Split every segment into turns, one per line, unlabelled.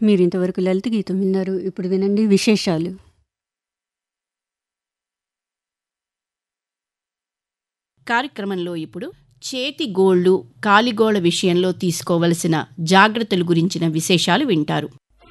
మీరింతవరకు లలిత గీతం విన్నారు ఇప్పుడు వినండి విశేషాలు
కార్యక్రమంలో ఇప్పుడు చేతి గోళ్లు కాలిగోళ్ల విషయంలో తీసుకోవలసిన జాగ్రత్తల గురించిన విశేషాలు వింటారు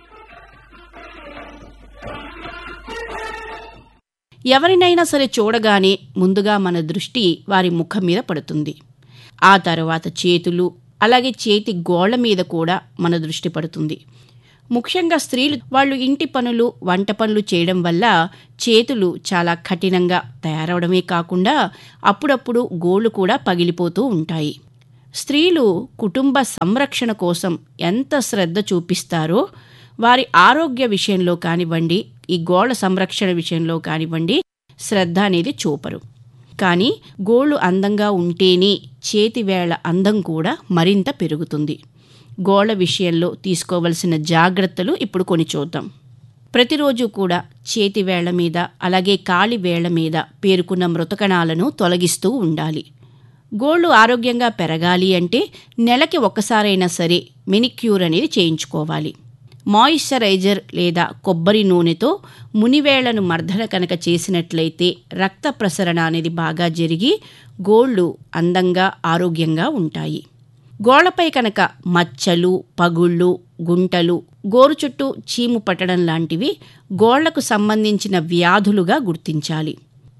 ఎవరినైనా సరే చూడగానే ముందుగా మన దృష్టి వారి ముఖం మీద పడుతుంది ఆ తర్వాత చేతులు అలాగే చేతి గోళ్ల మీద కూడా మన దృష్టి పడుతుంది ముఖ్యంగా స్త్రీలు వాళ్ళు ఇంటి పనులు వంట పనులు చేయడం వల్ల చేతులు చాలా కఠినంగా తయారవడమే కాకుండా అప్పుడప్పుడు గోళ్ళు కూడా పగిలిపోతూ ఉంటాయి స్త్రీలు కుటుంబ సంరక్షణ కోసం ఎంత శ్రద్ధ చూపిస్తారో వారి ఆరోగ్య విషయంలో కానివ్వండి ఈ గోళ్ల సంరక్షణ విషయంలో కానివ్వండి శ్రద్ధ అనేది చూపరు కానీ గోళ్ళు అందంగా ఉంటేనే చేతివేళ్ల అందం కూడా మరింత పెరుగుతుంది గోళ్ల విషయంలో తీసుకోవలసిన జాగ్రత్తలు ఇప్పుడు కొని చూద్దాం ప్రతిరోజు కూడా చేతి వేళ్ల మీద అలాగే కాలి వేళ్ల మీద పేరుకున్న మృతకణాలను తొలగిస్తూ ఉండాలి గోళ్ళు ఆరోగ్యంగా పెరగాలి అంటే నెలకి ఒక్కసారైనా సరే మెనిక్యూర్ అనేది చేయించుకోవాలి మాయిశ్చరైజర్ లేదా కొబ్బరి నూనెతో మునివేళ్లను మర్దన కనుక చేసినట్లయితే రక్త ప్రసరణ అనేది బాగా జరిగి గోళ్ళు అందంగా ఆరోగ్యంగా ఉంటాయి గోళ్లపై కనుక మచ్చలు పగుళ్ళు గుంటలు గోరు చుట్టూ చీము పట్టడం లాంటివి గోళ్లకు సంబంధించిన వ్యాధులుగా గుర్తించాలి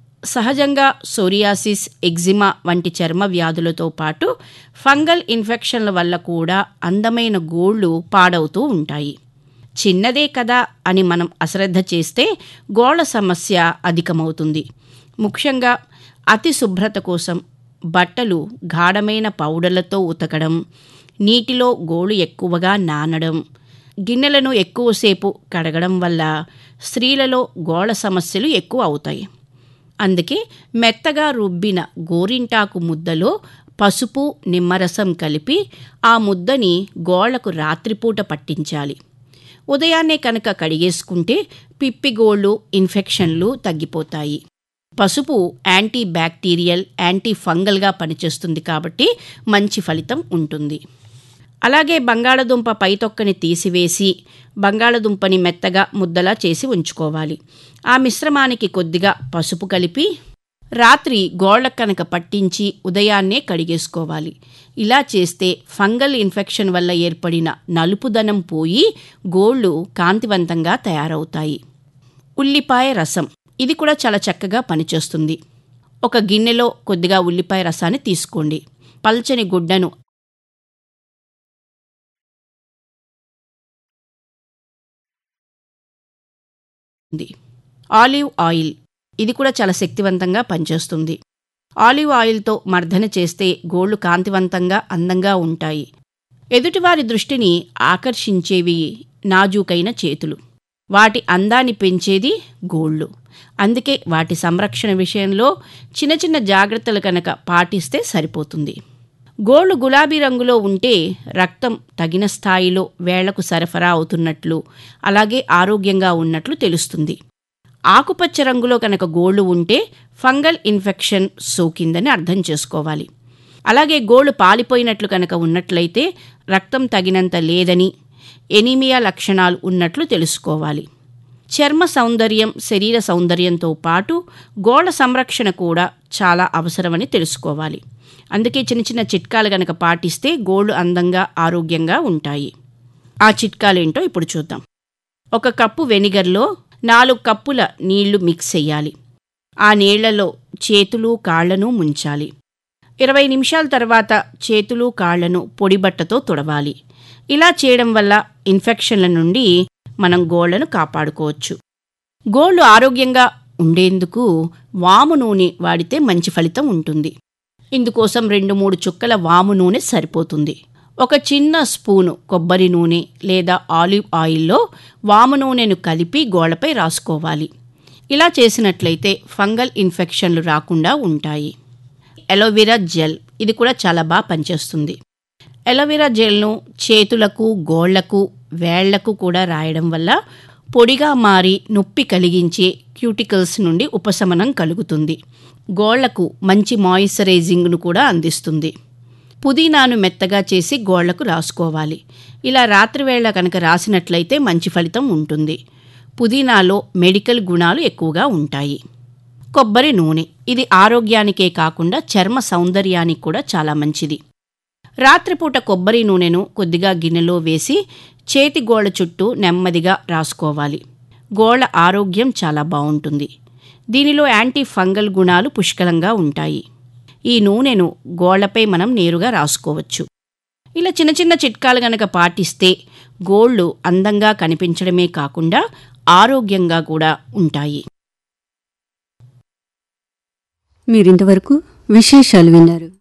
సహజంగా సోరియాసిస్ ఎగ్జిమా వంటి చర్మ వ్యాధులతో పాటు ఫంగల్ ఇన్ఫెక్షన్ల వల్ల కూడా అందమైన గోళ్లు పాడవుతూ ఉంటాయి చిన్నదే కదా అని మనం అశ్రద్ధ చేస్తే గోళ్ల సమస్య అధికమవుతుంది ముఖ్యంగా అతి శుభ్రత కోసం బట్టలు గాఢమైన పౌడర్లతో ఉతకడం నీటిలో గోళ్ళు ఎక్కువగా నానడం గిన్నెలను ఎక్కువసేపు కడగడం వల్ల స్త్రీలలో గోళ్ల సమస్యలు ఎక్కువ అవుతాయి అందుకే మెత్తగా రుబ్బిన గోరింటాకు ముద్దలో పసుపు నిమ్మరసం కలిపి ఆ ముద్దని గోళ్లకు రాత్రిపూట పట్టించాలి ఉదయాన్నే కనుక కడిగేసుకుంటే పిప్పిగోళ్ళు ఇన్ఫెక్షన్లు తగ్గిపోతాయి పసుపు యాంటీ బ్యాక్టీరియల్ యాంటీ ఫంగల్గా పనిచేస్తుంది కాబట్టి మంచి ఫలితం ఉంటుంది అలాగే బంగాళదుంప పైతొక్కని తీసివేసి బంగాళదుంపని మెత్తగా ముద్దలా చేసి ఉంచుకోవాలి ఆ మిశ్రమానికి కొద్దిగా పసుపు కలిపి రాత్రి గోళ్లకు కనుక పట్టించి ఉదయాన్నే కడిగేసుకోవాలి ఇలా చేస్తే ఫంగల్ ఇన్ఫెక్షన్ వల్ల ఏర్పడిన నలుపుదనం పోయి గోళ్ళు కాంతివంతంగా తయారవుతాయి ఉల్లిపాయ రసం ఇది కూడా చాలా చక్కగా పనిచేస్తుంది ఒక గిన్నెలో కొద్దిగా ఉల్లిపాయ రసాన్ని తీసుకోండి పల్చని గుడ్డను ఆలివ్ ఆయిల్ ఇది కూడా చాలా శక్తివంతంగా పనిచేస్తుంది ఆలివ్ ఆయిల్తో మర్దన చేస్తే గోళ్లు కాంతివంతంగా అందంగా ఉంటాయి ఎదుటివారి దృష్టిని ఆకర్షించేవి నాజూకైన చేతులు వాటి అందాన్ని పెంచేది గోళ్ళు అందుకే వాటి సంరక్షణ విషయంలో చిన్న చిన్న జాగ్రత్తలు కనుక పాటిస్తే సరిపోతుంది గోళ్ళు గులాబీ రంగులో ఉంటే రక్తం తగిన స్థాయిలో వేళ్లకు సరఫరా అవుతున్నట్లు అలాగే ఆరోగ్యంగా ఉన్నట్లు తెలుస్తుంది ఆకుపచ్చ రంగులో కనుక గోళ్ళు ఉంటే ఫంగల్ ఇన్ఫెక్షన్ సోకిందని అర్థం చేసుకోవాలి అలాగే గోళ్ళు పాలిపోయినట్లు కనుక ఉన్నట్లయితే రక్తం తగినంత లేదని ఎనీమియా లక్షణాలు ఉన్నట్లు తెలుసుకోవాలి చర్మ సౌందర్యం శరీర సౌందర్యంతో పాటు గోళ్ల సంరక్షణ కూడా చాలా అవసరమని తెలుసుకోవాలి అందుకే చిన్న చిన్న చిట్కాలు గనక పాటిస్తే గోళ్ళు అందంగా ఆరోగ్యంగా ఉంటాయి ఆ చిట్కాలేంటో ఇప్పుడు చూద్దాం ఒక కప్పు వెనిగర్లో నాలుగు కప్పుల నీళ్లు మిక్స్ చేయాలి ఆ నీళ్లలో చేతులు కాళ్లను ముంచాలి ఇరవై నిమిషాల తర్వాత చేతులు కాళ్లను పొడిబట్టతో తుడవాలి ఇలా చేయడం వల్ల ఇన్ఫెక్షన్ల నుండి మనం గోళ్లను కాపాడుకోవచ్చు గోళ్ళు ఆరోగ్యంగా ఉండేందుకు వాము నూనె వాడితే మంచి ఫలితం ఉంటుంది ఇందుకోసం రెండు మూడు చుక్కల వాము నూనె సరిపోతుంది ఒక చిన్న స్పూను కొబ్బరి నూనె లేదా ఆలివ్ ఆయిల్లో వాము నూనెను కలిపి గోళ్లపై రాసుకోవాలి ఇలా చేసినట్లయితే ఫంగల్ ఇన్ఫెక్షన్లు రాకుండా ఉంటాయి ఎలోవెరా జెల్ ఇది కూడా చాలా బాగా పనిచేస్తుంది ఎలోవెరా జెల్ను చేతులకు గోళ్లకు వేళ్లకు కూడా రాయడం వల్ల పొడిగా మారి నొప్పి కలిగించే క్యూటికల్స్ నుండి ఉపశమనం కలుగుతుంది గోళ్లకు మంచి మాయిశ్చరైజింగ్ను కూడా అందిస్తుంది పుదీనాను మెత్తగా చేసి గోళ్లకు రాసుకోవాలి ఇలా రాత్రివేళ కనుక రాసినట్లయితే మంచి ఫలితం ఉంటుంది పుదీనాలో మెడికల్ గుణాలు ఎక్కువగా ఉంటాయి కొబ్బరి నూనె ఇది ఆరోగ్యానికే కాకుండా చర్మ సౌందర్యానికి కూడా చాలా మంచిది రాత్రిపూట కొబ్బరి నూనెను కొద్దిగా గిన్నెలో వేసి చేతి గోళ్ళ చుట్టూ నెమ్మదిగా రాసుకోవాలి గోళ్ళ ఆరోగ్యం చాలా బాగుంటుంది దీనిలో యాంటీ ఫంగల్ గుణాలు పుష్కలంగా ఉంటాయి ఈ నూనెను గోళ్లపై మనం నేరుగా రాసుకోవచ్చు ఇలా చిన్న చిన్న చిట్కాలు గనక పాటిస్తే గోళ్ళు అందంగా కనిపించడమే కాకుండా ఆరోగ్యంగా కూడా ఉంటాయి
మీరింతవరకు విశేషాలు విన్నారు